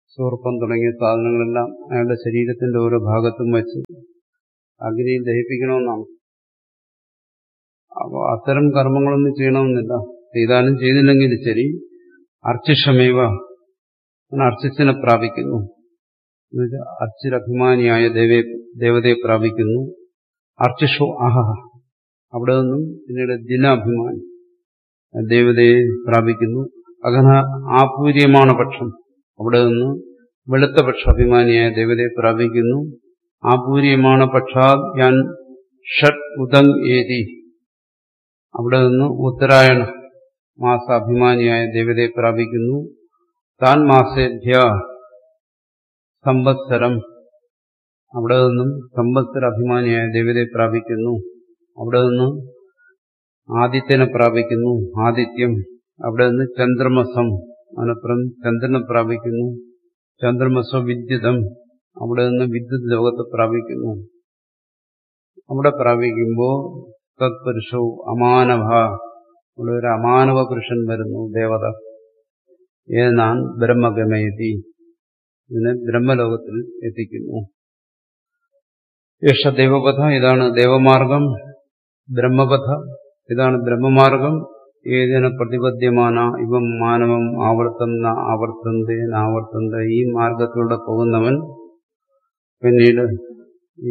സൂർപ്പം തുടങ്ങിയ സാധനങ്ങളെല്ലാം അയാളുടെ ശരീരത്തിന്റെ ഓരോ ഭാഗത്തും വെച്ച് അഗ്നിയിൽ ദഹിപ്പിക്കണമെന്നാണ് അപ്പോൾ അത്തരം കർമ്മങ്ങളൊന്നും ചെയ്യണമെന്നില്ല ചെയ്താലും ചെയ്തില്ലെങ്കിൽ ശരി അർച്ചിഷമേവ അർച്ചിസിനെ പ്രാപിക്കുന്നു എന്നുവെച്ചാൽ അർച്ചിരഭിമാനിയായ ദേവയെ ദേവതയെ പ്രാപിക്കുന്നു അർച്ചിഷോ അഹ അവിടെ നിന്നും പിന്നീട് ദിനാഭിമാനി ദേവതയെ പ്രാപിക്കുന്നു അകന ആപൂര്യമാണ് പക്ഷം അവിടെ നിന്ന് വെളുത്ത പക്ഷ അഭിമാനിയായ ദേവതയെ പ്രാപിക്കുന്നു ആപൂര്യമാണ് പക്ഷാത് ഞാൻ ഷഡ് ഉദങ് ഏതി അവിടെ നിന്ന് ഉത്തരായണ മാസ അഭിമാനിയായ ദേവതയെ പ്രാപിക്കുന്നു താൻ മാസേഭ്യ സംവത്സരം അവിടെ നിന്നും സംവത്സര അഭിമാനിയായ ദേവതയെ പ്രാപിക്കുന്നു അവിടെ നിന്ന് ആദിത്യനെ പ്രാപിക്കുന്നു ആദിത്യം അവിടെ നിന്ന് ചന്ദ്രമസം അനപ്പുറം ചന്ദ്രനെ പ്രാപിക്കുന്നു ചന്ദ്രമസ വിദ്യുതം അവിടെ നിന്ന് വിദ്യുത് ലോകത്തെ പ്രാപിക്കുന്നു അവിടെ പ്രാപിക്കുമ്പോൾ തത്പുരുഷവും അമാനവ ഇവിടെ ഒരു അമാനവ പുരുഷൻ വരുന്നു ദേവത ഏനാൻ ബ്രഹ്മഗമയതി ഇതിനെ ബ്രഹ്മലോകത്തിൽ എത്തിക്കുന്നു യക്ഷ ദേവപഥ ഇതാണ് ദേവമാർഗം ബ്രഹ്മപഥ ഇതാണ് ബ്രഹ്മമാർഗം ഏതിനെ പ്രതിപദ്യമാന ഇവം മാനവം ആവർത്തന്ന ആവർത്തന്ത ആവർത്തന്ത ഈ മാർഗത്തിലൂടെ പോകുന്നവൻ പിന്നീട് ഈ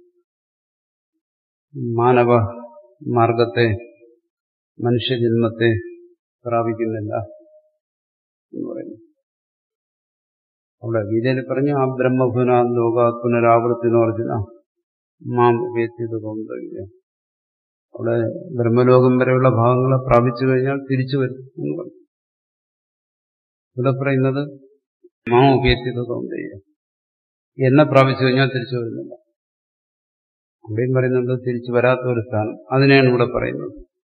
മാനവ മാർഗത്തെ മനുഷ്യജന്മത്തെ പ്രാപിക്കുന്നില്ല എന്ന് പറയുന്നു അവിടെ ഗീതയിൽ പറഞ്ഞു ആ ബ്രഹ്മഭുന ലോക പുനരാവൃത്തിനോർജിന മാം ഉപേക്ഷിത് തോന്നുക അവിടെ ബ്രഹ്മലോകം വരെയുള്ള ഭാഗങ്ങളെ പ്രാപിച്ചു കഴിഞ്ഞാൽ തിരിച്ചു വരും എന്ന് പറഞ്ഞു ഇവിടെ പറയുന്നത് മാം ഉപേക്ഷിത് തോന്നുക എന്നെ പ്രാപിച്ചു കഴിഞ്ഞാൽ തിരിച്ചു വരുന്നില്ല അവിടെയും പറയുന്നത് തിരിച്ചു വരാത്ത ഒരു സ്ഥാനം അതിനെയാണ് ഇവിടെ പറയുന്നത്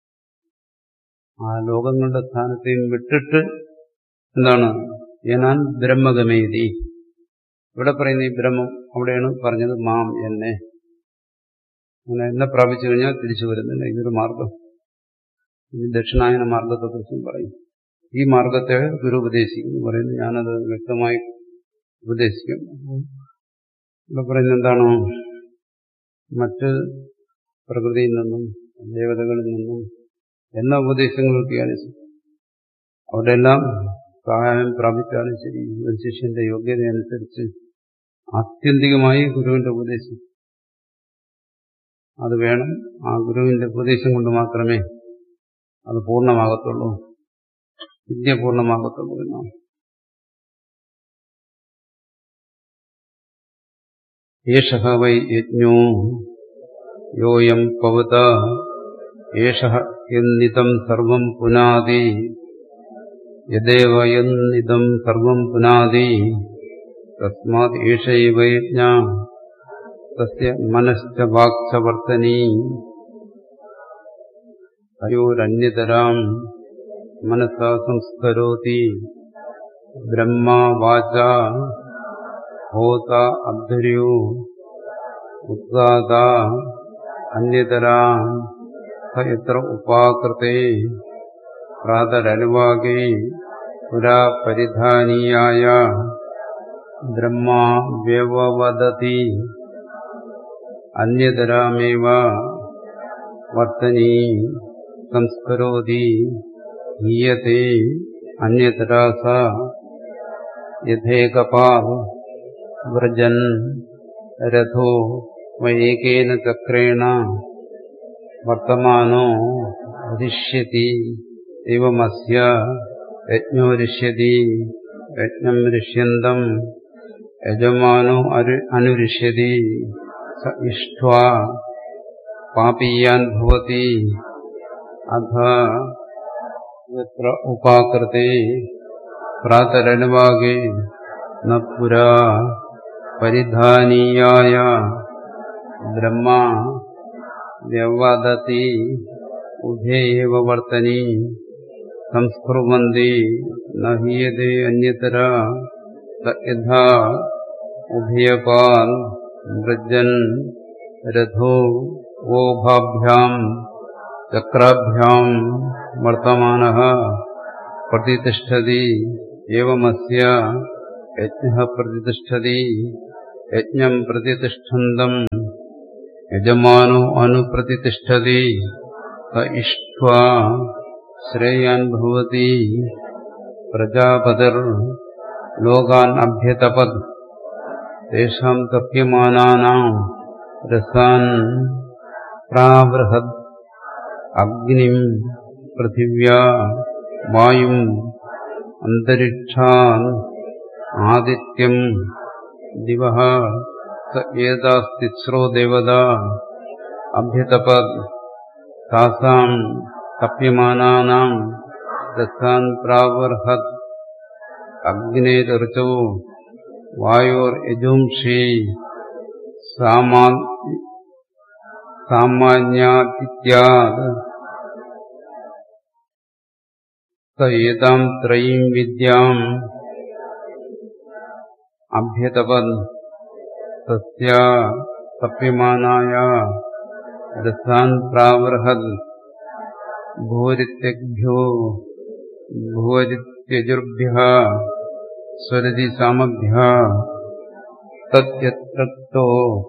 ആ ലോകങ്ങളുടെ സ്ഥാനത്തെയും വിട്ടിട്ട് എന്താണ് ഞാൻ ബ്രഹ്മഗമേതി ഇവിടെ പറയുന്ന ഈ ബ്രഹ്മം അവിടെയാണ് പറഞ്ഞത് മാം എന്നെ അങ്ങനെ എന്നെ പ്രാപിച്ചു കഴിഞ്ഞാൽ തിരിച്ചു വരുന്നില്ല ഇതൊരു മാർഗം ഇത് ദക്ഷിണായന മാർഗത്തെക്കുറിച്ചും പറയും ഈ മാർഗത്തെ ഗുരു ഉപദേശിക്കുന്നു പറയുന്നു ഞാനത് വ്യക്തമായി ഉപദേശിക്കും ഇവിടെ പറയുന്നത് എന്താണോ മറ്റ് പ്രകൃതിയിൽ നിന്നും ദേവതകളിൽ നിന്നും എല്ലാ ഉപദേശങ്ങളും കിട്ടിയാലും അവിടെ എല്ലാം സഹായം പ്രാപിച്ചാലും ശരി ഒരു ശിഷ്യന്റെ യോഗ്യതയനുസരിച്ച് ആത്യന്തികമായി ഗുരുവിന്റെ ഉപദേശം അത് വേണം ആ ഗുരുവിന്റെ ഉപദേശം കൊണ്ട് മാത്രമേ അത് പൂർണ്ണമാകത്തുള്ളൂ വിദ്യ പൂർണ്ണമാകത്തുള്ളൂ എന്നാണ് ഏഷ വൈ യജ്ഞോ യോയം പവത ഏഷ എന്നിതം സർവം പുനാതി യദേവ എന്നിതം സർവം പുനാതി തസ്മാത് ഏഷൈവ യജ്ഞ തസ്യ മനശ്ച വാക്ച വർത്തനീ തയോരന്യതരാം മനസാ സംസ്കരോതി ബ്രഹ്മ വാച ഹോത അബ്ധര്യോ ഉദ്ഗാത അന്യതരാ എത്ര ഉപാകൃതേ പ്രാതരനുവാകേ പുരാ പരിധാനീയായ ബ്രഹ്മ വ്യവവദതി അന്യതരാമേവ വർത്തനീ സംസ്കരോതി ഹീയത്തെ അന്യതരാ സ യഥേകപാ വ്രജൻ രഥോ വൈകേന ചക്രേണ വർത്തമാനോ രിഷ്യതി एवमस्य यज्ञो ऋष्यति यज्ञम् ऋष्यन्तम् यजमानो अनुऋष्यति स इष्ट्वा पापीयान् भवति अथ यत्र उपाकृते प्रातरनुवागे न पुरा परिधानीयाय ब्रह्मा व्यवदति उभे एव वर्तनी संस्कुर्वन्ति न हीयते अन्यतरा यथा उभयपान् व्रजन् रथो ओभाभ्याम् चक्राभ्याम् वर्तमानः प्रतितिष्ठति एवमस्य യജ്ഞ പ്രതിഷ്ഠതി യജ്ഞം പ്രതിഷ്ഠന്തം യജമാനോ അനുപ്രതിഷ്ഠതി स इष्ट्वा श्रेयान् भवति प्रजापतिर् लोकान् अभ्यतपत् तेषाम् तप्यमानानाम् रसान् प्रावृहद् अग्निम् पृथिव्या वायुम् अन्तरिक्षान् आदित्यम् दिवः स एतास्तिस्रो देवता अभ्यतपत् तासाम् तप्यमानानाम् रसान् प्रावर्हत् अग्नेर्चो वायोर्यजुंषि सामान्यादित्यात् स एताम् त्रयीम् विद्याम् अभ्यतपन् तस्या तप्यमानाय रसान् प्रावृहद् भूरित्यभ्यो भूरित्यजुर्भ्यः स्वरदिसामभ्यः तत्यत्रक्तो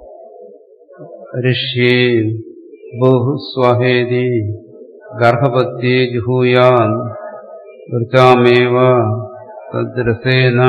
ऋष्ये बहु स्वाहेति गर्भपत्ये जुहूयान् ऋचामेव तद्रसेन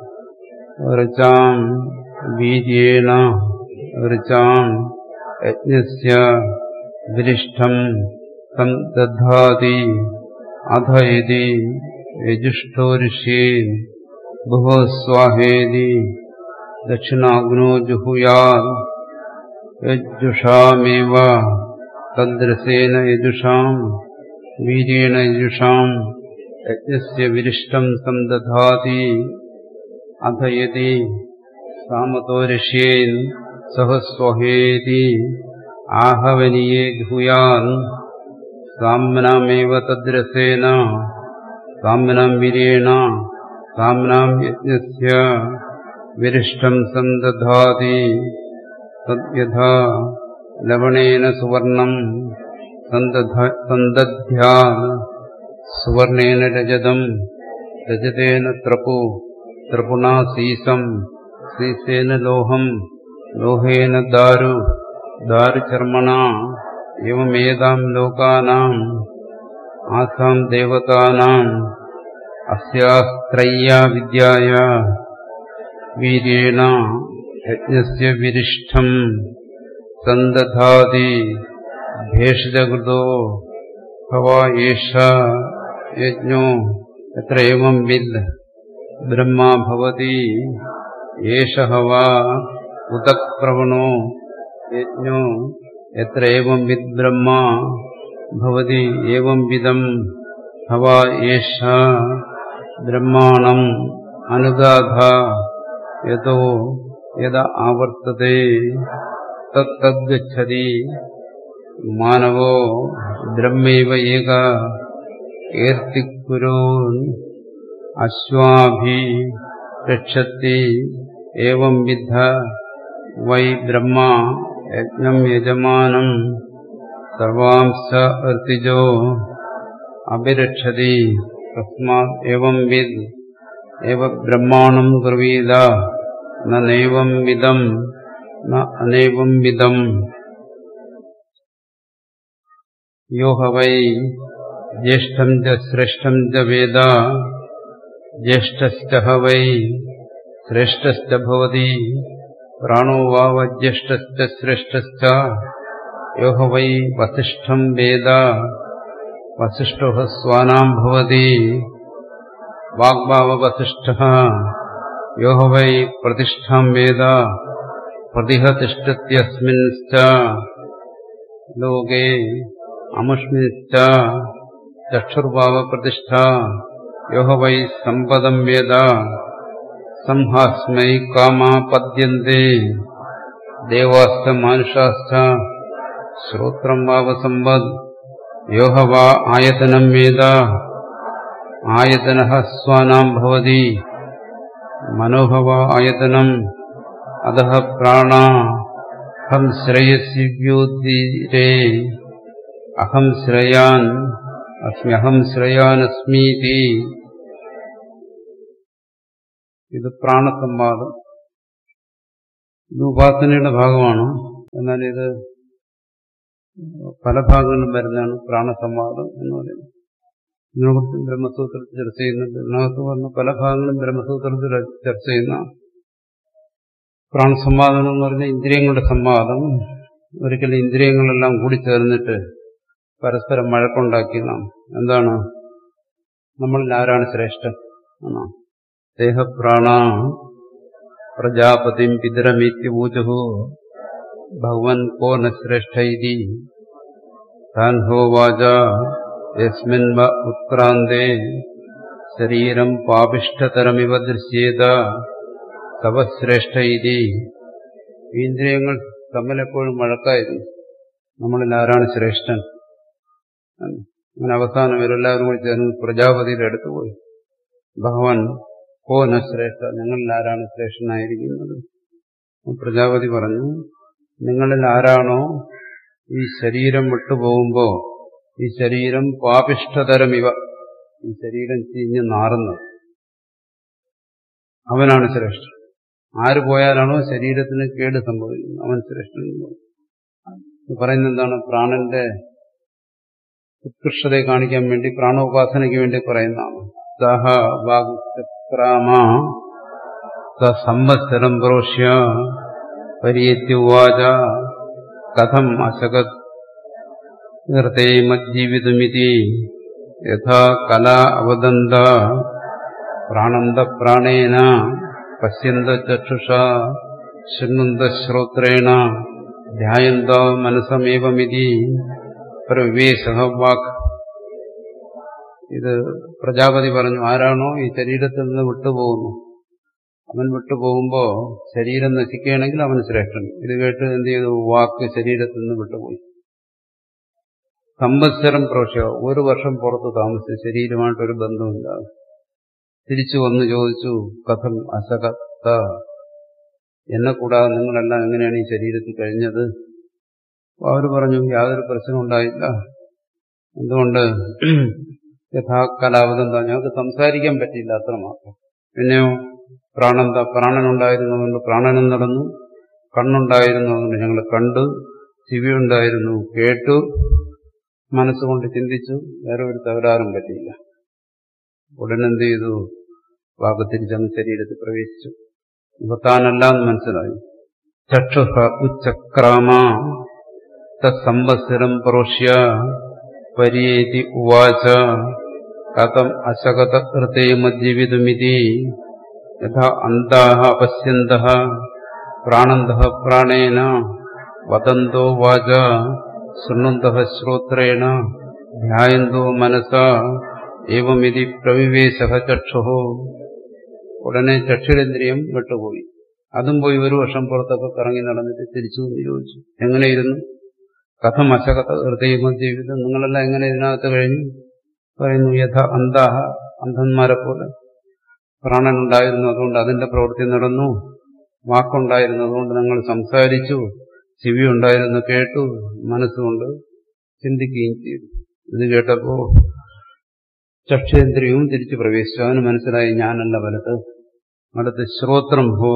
ऋचाम् बीजेन ऋचाम् यज्ञस्य विरिष्ठम् तम् दधाति अथ यदि यजुष्ठो ऋषि भुवः स्वाहेति दक्षिणाग्नो जुहुयात् यजुषामेव तद्रसेन यजुषाम् वीर्येण यजुषाम् यज्ञस्य विरिष्टम् सन्दधाति अथ यदि सामतो ऋष्येन् सह स्वहेति आहवनीये भूयान् साम्नामेव तद्रसेन साम्नाम् वीर्येण साम्नाम् यज्ञस्य विरिष्टम् सन्दधाति तद्यथा लवणेन सुवर्णम् सन्दध्यात् सुवर्णेन रजतम् रजतेन त्रपु त्रपुणा सीसम् सीसेन लोहम् लोहेन दारु दारुचर्मणा एवमेताम् लोकानाम् आसाम् देवतानाम् अस्यास्त्रय्या विद्याया वीर्येण यज्ञस्य विरिष्ठम् सन्दधाति भेषजकृतो भवा एष यज्ञो यत्र एवं विद् ब्रह्मा भवति एष हवा उतप्रवणो यज्ञो यत्र एवं विद्ब्रह्मा भवति एवं विदम् हवा एष ब्रह्माणम् अनुदाधा यतो यदा आवर्तते तत्तद्गच्छति मानवो ब्रह्मैव एक कीर्तिकुरोन् अश्वाभि रक्षति एवं विद्ध वै ब्रह्मा यज्ञम् यजमानम् सर्वांश अर्तिजो अभिरक्षति तस्मात् एवं विद् एव ब्रह्माणम् कुर्वीद न नैवं विदम् न अनैवं विदम् यो ह वै ज्येष्ठम् च श्रेष्ठम् च वेद ज्येष्ठश्च ह वै श्रेष्ठश्च भवति प्राणो वावज्येष्ठश्च श्रेष्ठश्च यो ह वै वसिष्ठम् वेद वसिष्ठो ह स्वानाम् भवति वाग्भाववसिष्ठः यो ह वै प्रतिष्ठाम् वेद प्रतिह तिष्ठत्यस्मिंश्च लोके अमुष्मिश्च चक्षुर्भावप्रतिष्ठा यो ह वै सम्पदम् वेद संहास्मै कामा पद्यन्ते देवाश्च मानुषाश्च श्रोत्रम् वावसम्पद् यो ह वा आयतनम् वेद आयतनः स्वानाम् भवति मनोह वा आयतनम् अधः प्राणा अहम् श्रेयसि व्योतिरे अहम् श्रेयान् अस्म्यहम् श्रेयानस्मीति ഇത് പ്രാണസംവാദം ഇത് ഉപാസനയുടെ ഭാഗമാണ് എന്നാൽ ഇത് പല ഭാഗങ്ങളിലും വരുന്നതാണ് പ്രാണസംവാദം എന്ന് പറയുന്നത് ഇതിനെക്കുറിച്ച് ബ്രഹ്മസൂത്രത്തിൽ ചർച്ച ചെയ്യുന്നുണ്ട് ഇതിനകത്ത് പറഞ്ഞ പല ഭാഗങ്ങളും ബ്രഹ്മസൂത്രത്തിൽ ചർച്ച ചെയ്യുന്ന പ്രാണസംവാദം എന്ന് പറഞ്ഞ ഇന്ദ്രിയങ്ങളുടെ സംവാദം ഒരിക്കലും ഇന്ദ്രിയങ്ങളെല്ലാം കൂടി ചേർന്നിട്ട് പരസ്പരം വഴക്കുണ്ടാക്കിയതാണ് എന്താണ് നമ്മളിൽ ആരാണ് ശ്രേഷ്ഠൻ എന്നാണ് ദേഹപ്രാണ പ്രജാപതിം പിതരമീത്യപൂജു ഭഗവൻ കോ ന ശ്രേഷ്ഠ ഇതി താൻ ഹോവാച യസ്മിൻ വ ഉത്ക്രാന്തേ ശരീരം പാപിഷ്ടതരമിവ ദൃശ്യേത തവ ശ്രേഷ്ഠ ഇതി ഇന്ദ്രിയങ്ങൾ തമ്മിലെപ്പോഴും വഴക്കായിരുന്നു നമ്മളിൽ ആരാണ് ശ്രേഷ്ഠൻ അങ്ങനെ അവസാനം ഇവരെല്ലാവരും കൂടി ചേർന്ന് പ്രജാപതിയുടെ അടുത്ത് പോയി ഭഗവാൻ ഓ ന ശ്രേഷ്ഠ നിങ്ങളിൽ ആരാണ് ശ്രേഷ്ഠനായിരിക്കുന്നത് പ്രജാപതി പറഞ്ഞു നിങ്ങളിൽ ആരാണോ ഈ ശരീരം വിട്ടുപോകുമ്പോ ഈ ശരീരം പാപിഷ്ടതരം ഇവ ഈ ശരീരം ചീഞ്ഞ് നാറുന്നത് അവനാണ് ശ്രേഷ്ഠൻ ആര് പോയാലാണോ ശരീരത്തിന് കേട് സംഭവിക്കുന്നത് അവൻ ശ്രേഷ്ഠൻ പറയുന്നത് എന്താണ് പ്രാണന്റെ ഉത്കൃഷ്ടതയെ കാണിക്കാൻ വേണ്ടി പ്രാണോപാസനയ്ക്ക് വേണ്ടി പറയുന്നതാണ് സഹ വാഗ്രാമ സംവത്സരം പ്രോഷ്യ പര്യേത്യുവാച കഥം അശകത് ഹൃദേ മജ്ജീവിതമിതി യഥാ കല അവദന്ത പ്രാണന്ത പ്രാണേന പശ്യന്ത ചക്ഷുഷ ശൃണ്വന്ത ശ്രോത്രേണ ധ്യായന്ത മനസമേവമിതി പ്രവേശ വാക്ക് ഇത് പ്രജാപതി പറഞ്ഞു ആരാണോ ഈ ശരീരത്തിൽ നിന്ന് വിട്ടുപോകുന്നു അവൻ വിട്ടുപോകുമ്പോ ശരീരം നശിക്കുകയാണെങ്കിൽ അവൻ ശ്രേഷ്ഠൻ ഇത് കേട്ട് എന്ത് ചെയ്തു വാക്ക് ശരീരത്തിൽ നിന്ന് വിട്ടുപോയി സംവത്സരം പ്രോഷ്യ ഒരു വർഷം പുറത്ത് താമസിച്ചു ശരീരമായിട്ടൊരു ബന്ധമില്ല തിരിച്ചു വന്ന് ചോദിച്ചു കഥം അസകത്ത എന്നെ കൂടാതെ നിങ്ങളെല്ലാം എങ്ങനെയാണ് ഈ ശരീരത്തിൽ കഴിഞ്ഞത് അവർ പറഞ്ഞു യാതൊരു പ്രശ്നം ഉണ്ടായില്ല എന്തുകൊണ്ട് യഥാകലാവതെന്താ ഞങ്ങൾക്ക് സംസാരിക്കാൻ പറ്റിയില്ല അത്രമാത്രം പിന്നെയോ പ്രാണന്ത പ്രാണനുണ്ടായിരുന്നതുകൊണ്ട് പ്രാണനും നടന്നു കണ്ണുണ്ടായിരുന്നതുകൊണ്ട് ഞങ്ങൾ കണ്ടു ചെവി ഉണ്ടായിരുന്നു കേട്ടു മനസ്സുകൊണ്ട് ചിന്തിച്ചു വേറെ ഒരു തകരാറും പറ്റിയില്ല ഉടനെന്ത് ചെയ്തു വാക്ക് തിരിച്ചങ്ങ് ശരീരത്തിൽ പ്രവേശിച്ചു ഇപ്പൊ താനല്ല എന്ന് മനസ്സിലായി ചക്ഷുഹ ഉച്ചക്രാമ തത്സംവത്സരം പ്രോഷ്യ പര്യേതി ഉവാച കഥം അശകത ഹൃദയമജ്ജീവിതമിതി യഥാ അന്താഹ പശ്യന്തഃ പ്രാണന്തഃ പ്രാണേന വദന്തോ വാച ശൃണ്വന്തഃ ശ്രോത്രേണ ധ്യായന്തോ മനസ ഏവമിതി പ്രവിവേശ ചക്ഷു ഉടനെ ചക്ഷുരേന്ദ്രിയം വിട്ടുപോയി അതും പോയി ഒരു വർഷം പുറത്തൊക്കെ കറങ്ങി നടന്നിട്ട് തിരിച്ചു എന്ന് ചോദിച്ചു എങ്ങനെയിരുന്നു കഥം അശകഥ ഹൃദയമ ജീവിതം നിങ്ങളെല്ലാം എങ്ങനെ ഇതിനകത്ത് കഴിഞ്ഞു പറയുന്നു യഥ അന്താഹ അന്ധന്മാരെ പോലെ പ്രാണനുണ്ടായിരുന്നു അതുകൊണ്ട് അതിന്റെ പ്രവൃത്തി നടന്നു വാക്കുണ്ടായിരുന്നു അതുകൊണ്ട് നിങ്ങൾ സംസാരിച്ചു ചെവി ഉണ്ടായിരുന്നു കേട്ടു മനസ്സുകൊണ്ട് ചിന്തിക്കുകയും ചെയ്തു ഇത് കേട്ടപ്പോ ചക്ഷേന്ദ്രിയവും തിരിച്ചു പ്രവേശിച്ചു അവന് മനസ്സിലായി ഞാനല്ല വലത് അടുത്ത് ശ്രോത്രം ഹോ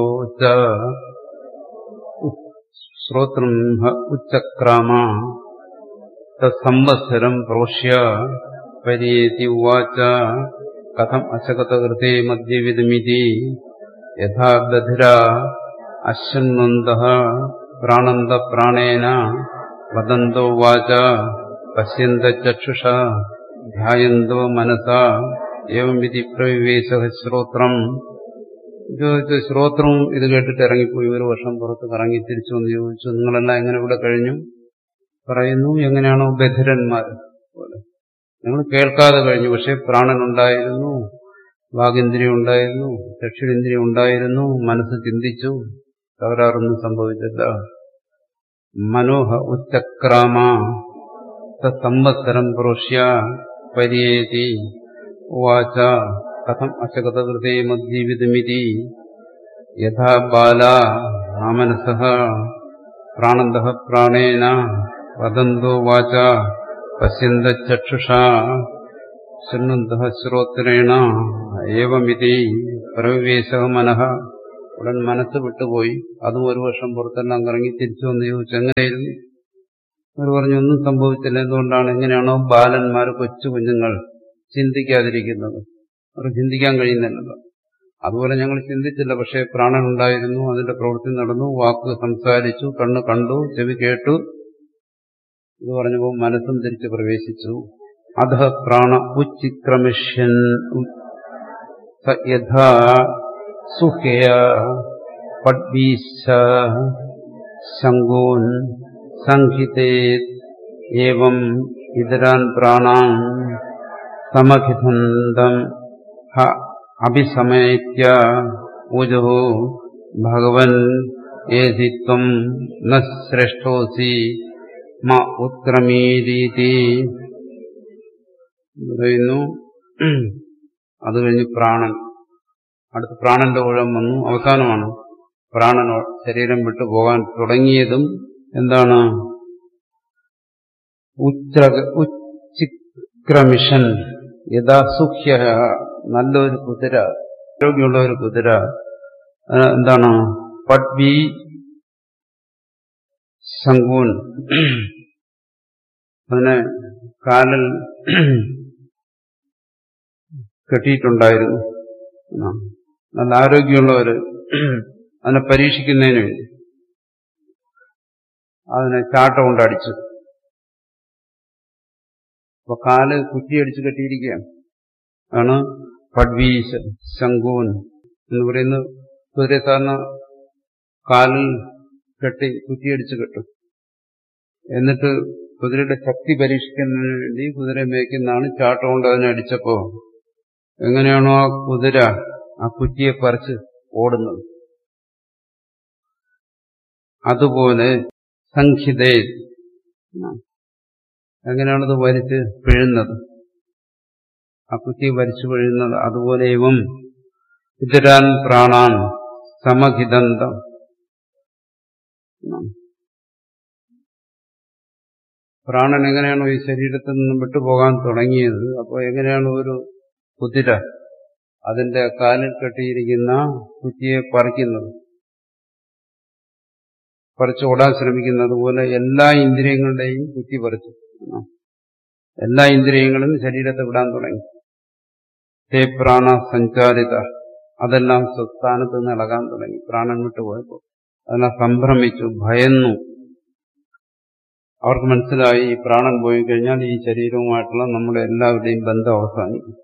ശ്രോത്രം ഉച്ചക്രാമ തത്സംവത്സരം പ്രോഷ്യ പര്യേതി ഉവാച കഥം അശകതകൃതേ മദ്യവിദമിതി യഥാ ബധിര അശ്വന്വന്ത പ്രാണന്ത പ്രാണേന വദന്തോ വാച പശ്യന്ത ചക്ഷുഷ ധ്യായന്തോ മനസ ഏവം വിധി പ്രവിവേശ ശ്രോത്രം ചോദിച്ചു ശ്രോത്രവും ഇത് കേട്ടിട്ട് ഇറങ്ങിപ്പോയി ഒരു വർഷം പുറത്ത് കറങ്ങി തിരിച്ചു വന്ന് ചോദിച്ചു നിങ്ങളെല്ലാം എങ്ങനെ ഇവിടെ കഴിഞ്ഞു പറയുന്നു എങ്ങനെയാണോ ബധിരന്മാർ പോലെ നിങ്ങൾ കേൾക്കാതെ കഴിഞ്ഞു പക്ഷെ പ്രാണനുണ്ടായിരുന്നു വാഗേന്ദ്രിയം ഉണ്ടായിരുന്നു ചക്ഷുരേന്ദ്രിയം ഉണ്ടായിരുന്നു മനസ്സ് ചിന്തിച്ചു തകരാറൊന്നും സംഭവിച്ചില്ല മനോഹ ഉച്ചക്രാമ സംവത്സരം പ്രോഷ്യ പര്യേതി ഉവാച കഥം അശകതകൃതേ മദ്ജീവിതമിതി യഥാ ബാല ആമനസ പ്രാണന്ത പ്രാണേന വദന്തോ വാച പശ്യന്ത ചക്ഷുഷ ശൃണ്വന്ത ശ്രോത്രേണ ഏവമിതി പ്രവിവേശ മനഃ ഉടൻ മനസ്സ് വിട്ടുപോയി അതും ഒരു വർഷം പുറത്തെല്ലാം കറങ്ങി തിരിച്ചു വന്ന് ചോദിച്ചു എങ്ങനെയായിരുന്നു അവർ പറഞ്ഞു ഒന്നും സംഭവിച്ചില്ല എന്തുകൊണ്ടാണ് എങ്ങനെയാണോ ബാലന്മാർ കൊച്ചു കുഞ്ഞുങ്ങൾ ചിന്തിക്കാതിരിക്കുന്നത് അവർ ചിന്തിക്കാൻ കഴിയുന്നില്ലല്ലോ അതുപോലെ ഞങ്ങൾ ചിന്തിച്ചില്ല പക്ഷേ പ്രാണൻ ഉണ്ടായിരുന്നു അതിന്റെ പ്രവൃത്തി നടന്നു വാക്ക് സംസാരിച്ചു കണ്ണ് കണ്ടു ചെവി കേട്ടു ഇത് പറഞ്ഞപ്പോൾ മനസ്സും തിരിച്ച് പ്രവേശിച്ചു അധ പ്രാണ ഉച്ചിക്രമിഷ്യൻ സ യഥാ സുഖയ പഡ്വീശ ശങ്കൂൻ സംഹിതേ ഏവം ഇതരാൻ പ്രാണാൻ സമഖിതന്തം ഹ അഭിസമയത്യ ഊജോ ഭഗവൻ ഏതി ത്വം ന ശ്രേഷ്ഠോസി മ ഉത്ക്രമീരീതി പറയുന്നു അത് കഴിഞ്ഞ് പ്രാണൻ അടുത്ത പ്രാണന്റെ ഊഴം വന്നു അവസാനമാണ് പ്രാണൻ ശരീരം വിട്ടു പോകാൻ തുടങ്ങിയതും എന്താണ് ഉച്ചിക്രമിഷൻ യഥാസുഖ്യ നല്ലൊരു കുതിര ആരോഗ്യമുള്ള ഒരു കുതിര എന്താണ് പട്വി ശങ്കൂൻ അതിനെ കാലിൽ കെട്ടിയിട്ടുണ്ടായിരുന്നു നല്ല ആരോഗ്യമുള്ളവര് അതിനെ പരീക്ഷിക്കുന്നതിന് വേണ്ടി അതിനെ ചാട്ട കൊണ്ടടിച്ചു അപ്പൊ കാല് കുറ്റിയടിച്ച് കെട്ടിയിരിക്കുകയാണ് ആണ് പഡ്വീശ ശങ്കൂൻ എന്ന് പറയുന്ന കുതിര സാധാരണ കാലിൽ കെട്ടി കുറ്റിയടിച്ച് കെട്ടും എന്നിട്ട് കുതിരയുടെ ശക്തി പരീക്ഷിക്കുന്നതിന് വേണ്ടി കുതിര മേയ്ക്കുന്നതാണ് ചാട്ട കൊണ്ട് അതിനെ അടിച്ചപ്പോ എങ്ങനെയാണോ ആ കുതിര ആ കുറ്റിയെ പറിച്ച് ഓടുന്നത് അതുപോലെ സംഖിതേ എങ്ങനെയാണത് വലിച്ച് പിഴുന്നത് ആ കുറ്റി വലിച്ചു പിഴുന്നത് അതുപോലെ ഇവം ഇതരാൻ പ്രാണാൻ സമഹിതന്തം പ്രാണൻ എങ്ങനെയാണോ ഈ ശരീരത്തിൽ നിന്നും വിട്ടുപോകാൻ തുടങ്ങിയത് അപ്പോൾ എങ്ങനെയാണ് ഒരു കുതിര അതിന്റെ കാലിൽ കെട്ടിയിരിക്കുന്ന കുറ്റിയെ പറിക്കുന്നത് പറിച്ച് ഓടാൻ ശ്രമിക്കുന്നത് പോലെ എല്ലാ ഇന്ദ്രിയങ്ങളുടെയും കുറ്റി പറിച്ചു എല്ലാ ഇന്ദ്രിയങ്ങളും ശരീരത്തെ വിടാൻ തുടങ്ങി തേ പ്രാണ സഞ്ചാരിത അതെല്ലാം സ്വസ്ഥാനത്ത് നിന്ന് ഇളകാൻ തുടങ്ങി പ്രാണൻ വിട്ടുപോയപ്പോൾ അതെല്ലാം സംഭ്രമിച്ചു ഭയന്നു അവർക്ക് മനസ്സിലായി ഈ പ്രാണൻ പോയി കഴിഞ്ഞാൽ ഈ ശരീരവുമായിട്ടുള്ള നമ്മുടെ എല്ലാവരുടെയും ബന്ധം അവസാനിക്കും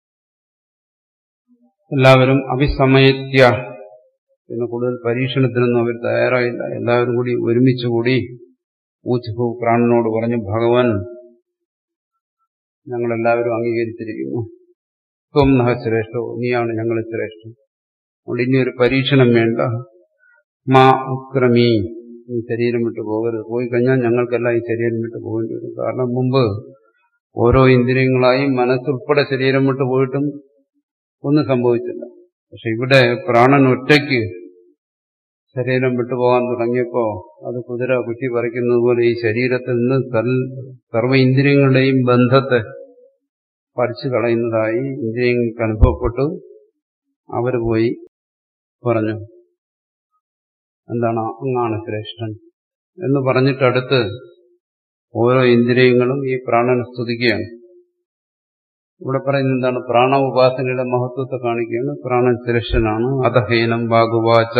എല്ലാവരും അഭിസമയത്യ പിന്നെ കൂടുതൽ പരീക്ഷണത്തിനൊന്നും അവർ തയ്യാറായില്ല എല്ലാവരും കൂടി ഒരുമിച്ച് കൂടി ഊച്ചുഭൂ പ്രാണനോട് പറഞ്ഞു ഭഗവാൻ ഞങ്ങളെല്ലാവരും അംഗീകരിച്ചിരിക്കുന്നു ത്വം നഹ ശ്രേഷ്ഠോ നീയാണ് ഞങ്ങൾ ശ്രേഷ്ഠം അതുകൊണ്ട് ഇനി ഒരു പരീക്ഷണം വേണ്ട മാ ഉക്രമീ ഈ ശരീരം വിട്ടു പോകരുത് പോയി കഴിഞ്ഞാൽ ഞങ്ങൾക്കെല്ലാം ഈ ശരീരം വിട്ടു പോകേണ്ടി വരും കാരണം മുമ്പ് ഓരോ ഇന്ദ്രിയങ്ങളായി മനസ്സുൾപ്പെടെ ശരീരം വിട്ടു പോയിട്ടും ഒന്നും സംഭവിച്ചില്ല പക്ഷെ ഇവിടെ പ്രാണൻ ഒറ്റയ്ക്ക് ശരീരം വിട്ടുപോകാൻ തുടങ്ങിയപ്പോ അത് കുതിര കുറ്റി പറിക്കുന്നത് പോലെ ഈ ശരീരത്തിൽ നിന്ന് സർവ ഇന്ദ്രിയങ്ങളുടെയും ബന്ധത്തെ പറിച്ചു കളയുന്നതായി ഇന്ദ്രിയങ്ങൾക്ക് അനുഭവപ്പെട്ടു അവർ പോയി പറഞ്ഞു എന്താണ് അങ്ങാണ് ശ്രേഷ്ഠൻ എന്ന് പറഞ്ഞിട്ടടുത്ത് ഓരോ ഇന്ദ്രിയങ്ങളും ഈ പ്രാണനെ സ്തുതിക്കുകയാണ് ഇവിടെ പറയുന്നത് എന്താണ് പ്രാണ ഉപാസനയുടെ മഹത്വത്തെ കാണിക്കുകയാണ് പ്രാണൻ ശ്രേഷ്ഠനാണ് അധഹീനം വാഗുവാച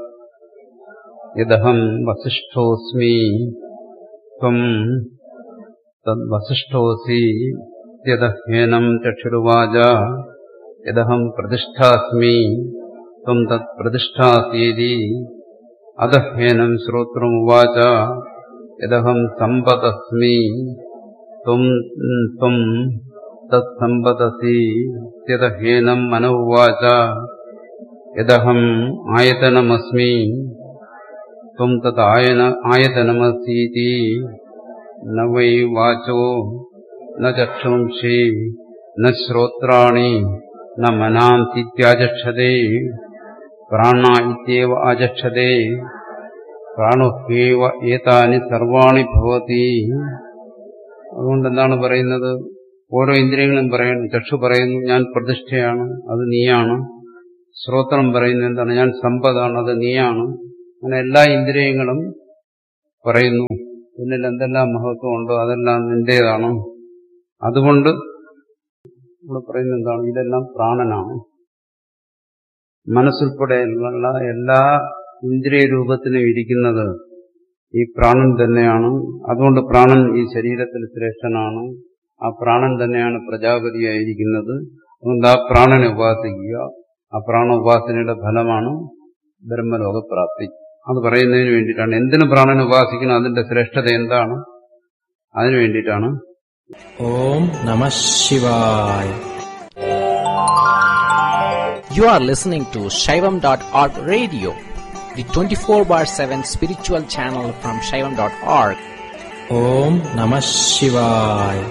യദഹം വസിഷ്ഠോസ്മി ത്വം തദ്വസിഷ്ഠോസി യദഹേനം ചക്ഷുരുവാച യദഹം പ്രതിഷ്ഠാസ്മി ത്വം തത് പ്രതിഷ്ഠാസീതി അധഹേനം ശ്രോത്രമുവാച യദഹം സമ്പദസ്മി ത്വം ത്വം തത്സമ്പദസി യദഹേനം മനോവാച യദഹം ആയതനമസ്മി ത്വം തത് ആയന ആയതനമസീതി ന വൈ വാചോ ന ചക്ഷുംഷി ന ശ്രോത്രാണി ന മനാന്തിത്യാചക്ഷതേ പ്രാണ ഇത്യവ ആചക്ഷതേ പ്രാണുഹ്യേവ ഏതാനി സർവാണി ഭവതി അതുകൊണ്ട് എന്താണ് പറയുന്നത് ഓരോ ഇന്ദ്രിയങ്ങളും പറയുന്നു ചക്ഷു പറയുന്നു ഞാൻ പ്രതിഷ്ഠയാണ് അത് നീയാണ് ശ്രോത്രം പറയുന്നത് എന്താണ് ഞാൻ സമ്പതാണ് അത് നീയാണ് അങ്ങനെ എല്ലാ ഇന്ദ്രിയങ്ങളും പറയുന്നു എന്നിൽ എന്തെല്ലാം മഹത്വം ഉണ്ടോ അതെല്ലാം നിന്റേതാണ് അതുകൊണ്ട് നമ്മൾ പറയുന്നത് എന്താണ് ഇതെല്ലാം പ്രാണനാണ് മനസ്സുൾപ്പെടെയുള്ള എല്ലാ ഇന്ദ്രിയ രൂപത്തിനും ഇരിക്കുന്നത് ഈ പ്രാണൻ തന്നെയാണ് അതുകൊണ്ട് പ്രാണൻ ഈ ശരീരത്തിൽ ശ്രേഷ്ഠനാണ് ആ പ്രാണൻ തന്നെയാണ് പ്രജാപതിയായിരിക്കുന്നത് അതുകൊണ്ട് ആ പ്രാണനെ ഉപാസിക്കുക ആ പ്രാണ ഉപാസനയുടെ ഫലമാണ് ബ്രഹ്മലോകപ്രാപ്തി അത് പറയുന്നതിന് വേണ്ടിയിട്ടാണ് എന്തിനു പ്രാണനെ ഉപാസിക്കണം അതിന്റെ ശ്രേഷ്ഠത എന്താണ് അതിനു വേണ്ടിയിട്ടാണ് Om Namah Shivaya. You are listening to Shaivam.org radio, the 24 bar 7 spiritual channel from Shaivam.org. Om Namah Shivaya.